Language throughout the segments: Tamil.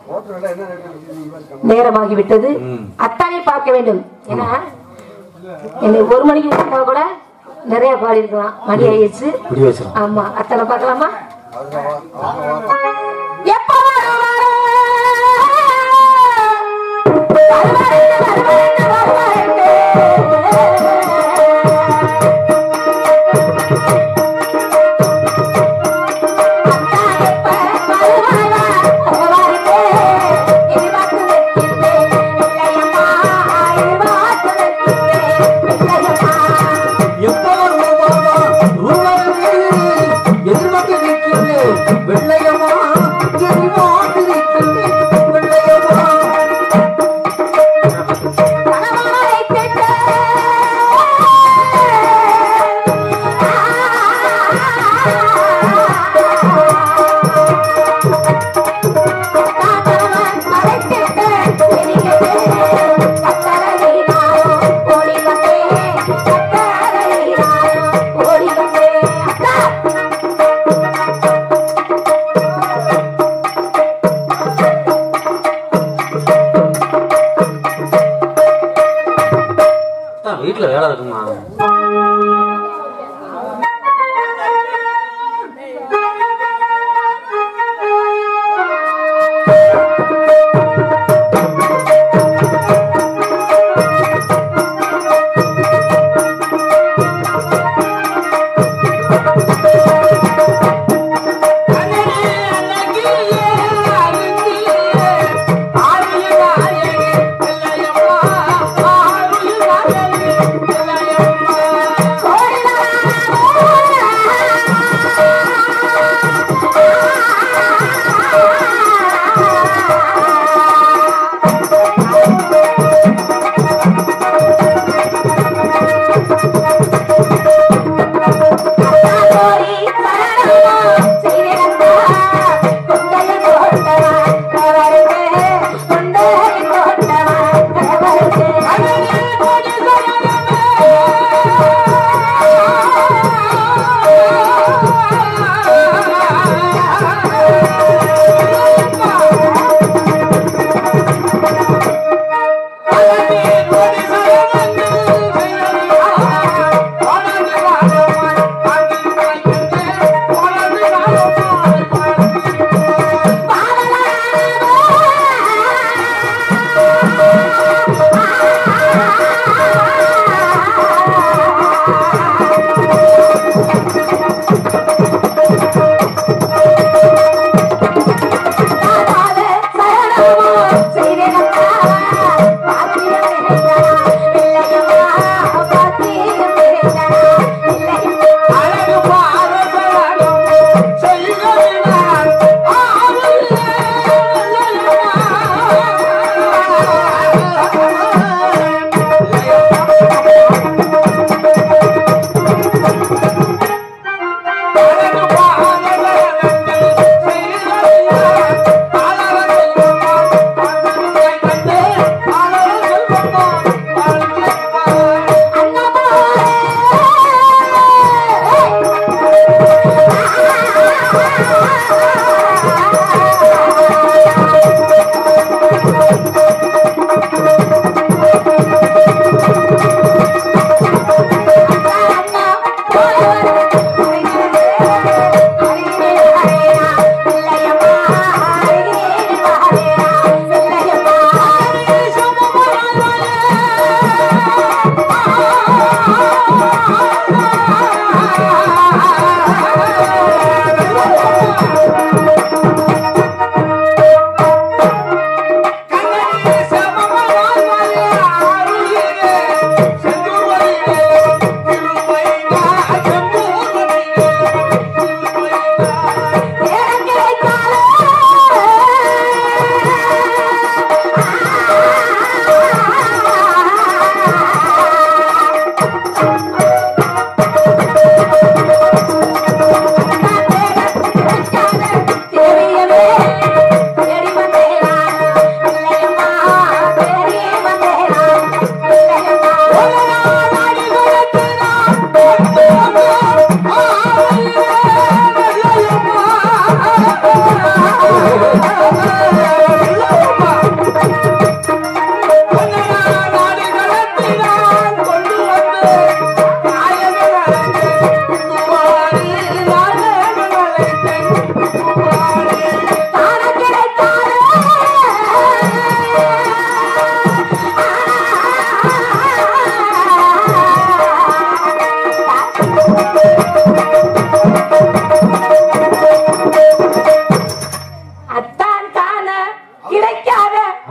நேரமாகிவிட்டது அத்தானை பார்க்க வேண்டும் ஏன்னா என்னை ஒரு மணிக்கு கூப்பிட்டா கூட நிறைய பாடி இருக்கலாம் மணி ஆயிடுச்சு இப்படி வச்சிரும் ஆமா அத்தனை பார்க்கலாமா எப்ப வருவாரு? வருவாரு, வருவாரு, வருவாரு. எப்ப வருவாரா? வருவாரு. எதிர்பார்த்து நிற்கிறேன். வெள்ளையம்மா எதிர்பார்த்து நிற்கிறேன். வெள்ளையம்மா அதான் வீட்டுல வேலை இருக்குமா ஆ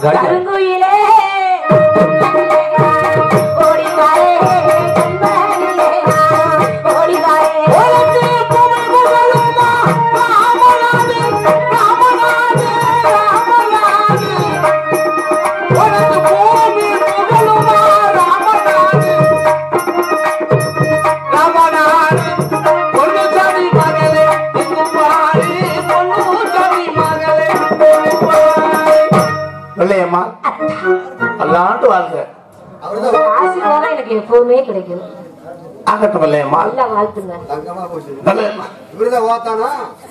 கடிதம். கருங்குயிலே ஓடிவாரே கண்மணியே ஓடிவாரே உனக்கு புகழ் புகழுமா ராமநாதே ராமநாதே ராமநாதே உனக்கு பூமி புகழுமா ராமநாதே ராமநாதே பொண்ணு சாமி மகளே இங்கு பாரு பொண்ணு சாமி மகளே வெள்ளையம்மா அல்லாண்டு வாழ்க ஆசீர்வாதம் எனக்கு எப்பவுமே கிடைக்கும் ஆகட்டும் வெள்ளையம்மா நல்லா வாழ்த்துங்க வெள்ளையம்மா இவருதான் ஓத்தானா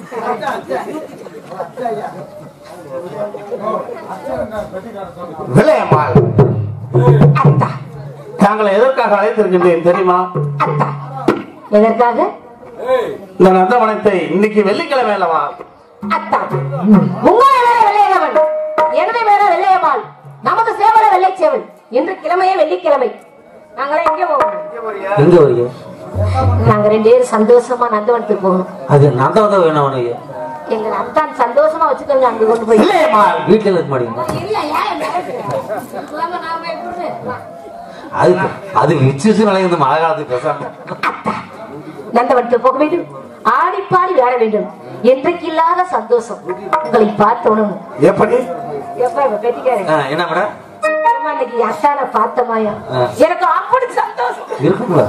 வெள்ளையம்மா அத்தா தாங்களை எதற்காக அழைத்திருக்கின்றேன் தெரியுமா அத்தா எதற்காக இந்த நந்தவனத்தை இன்னைக்கு வெள்ளிக்கிழமை அல்லவா அத்தா உங்கள் வேற வெள்ளையவன் எனது வேற வெள்ளையம்மாள் நமது சேவல வெள்ளை சேவல் இன்று கிழமையே வெள்ளிக்கிழமை நாங்களே எங்கே போகணும் எங்க வரீங்க நாங்க ரெண்டு பேரும் சந்தோஷமா நந்தவனத்துக்கு போகணும் அது நந்தவதம் வேணும் அவனுக்கு எங்களை அத்தான் சந்தோஷமா வச்சுக்கோங்க அங்க கொண்டு போய் வெள்ளையம்மா வீட்டுல இருக்க மாட்டீங்க இல்லையா நாம நாம எப்படி அது அது விச்சு நிலைய மழை காலத்துக்கு பேசாம நந்தவனத்தில் போக வேண்டும் ஆடி பாடி விளையாட வேண்டும் என்றைக்கு இல்லாத சந்தோஷம் உங்களை பார்த்தோணும் எப்படி எப்ப இப்ப கட்டிக்காரு ஆ, என்ன மேடம் ஏம்மா, இன்னைக்கு அத்தான பார்த்தமாயா ஆ. எனக்கு அப்படி சந்தோஷம் இருக்குங்களா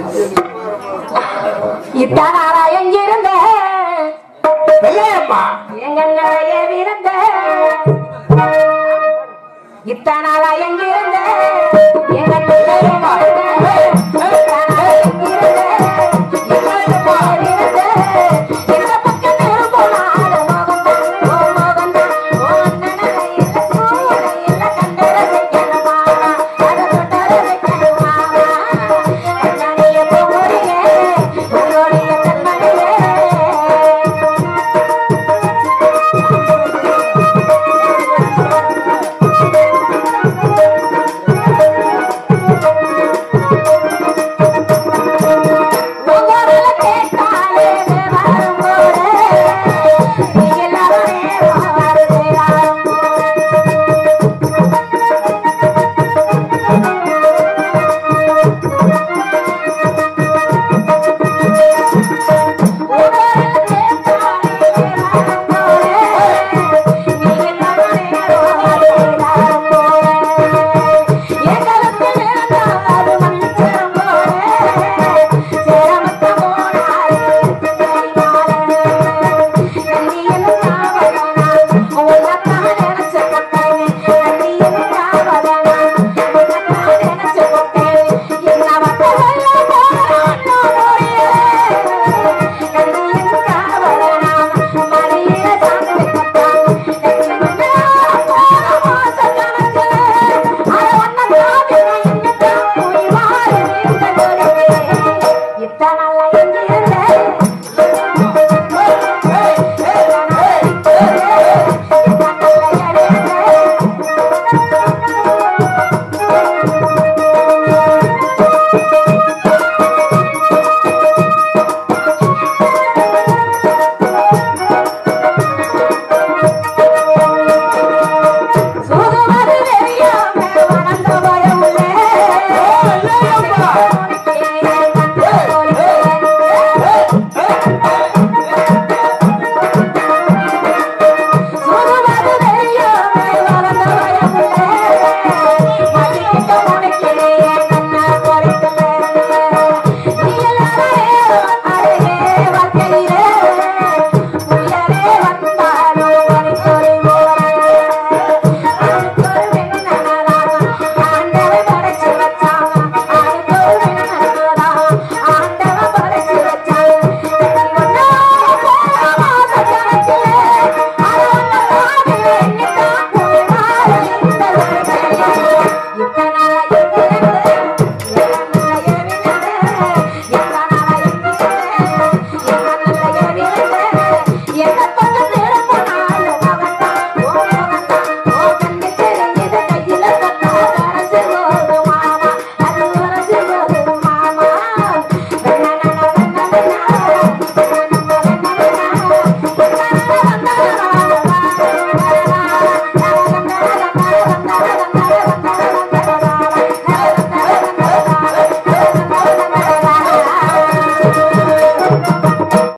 இத்தான் ஆளா எங்கிருந்த வெள்ளையம்மா எங்க நிறைய விருந்த இத்தனாளா எங்கிருந்த